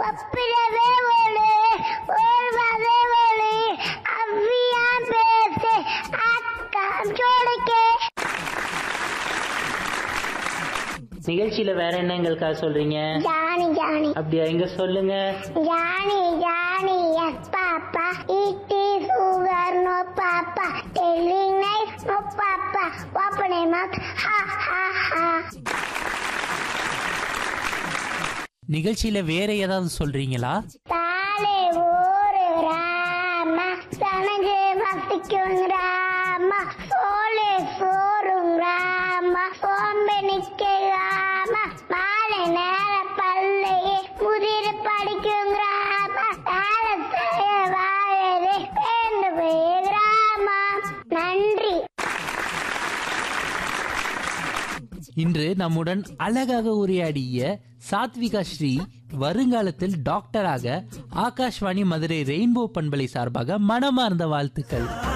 ஒப்பிடவே ஒளி ஓர்வதே ஒளி அவ்வியா பேசு அக்கா ஜோடிக்கே நிகழ்ச்சியில வேற என்ன எங்களுக்காக சொல்றீங்க ஜானி ஜானி அப்படியா இங்க சொல்லுங்க Johnny, Johnny, yes, Papa. It is sugar, no, Papa. Telling nice, no, Papa. Open your mouth, ha, ha, ha. நிகழ்ச்சியில வேற ஏதாவது சொல்றீங்களா தாலே ஒரு ராம சனஞ்சே வசிக்கும் ராம சோலே சோறும் ராம சோம்பே நிக்க ராம மாலை நேர பல்லையே முதிர படிக்கும் ராம வேலை செய்ய வாழவே வேண்டு போய் ராமா நன்றி இன்று நம்முடன் அழகாக உரையாடிய சாத்விகா ஸ்ரீ வருங்காலத்தில் டாக்டராக ஆகாஷ்வாணி மதுரை ரெயின்போ பண்பலை சார்பாக மனமார்ந்த வாழ்த்துக்கள்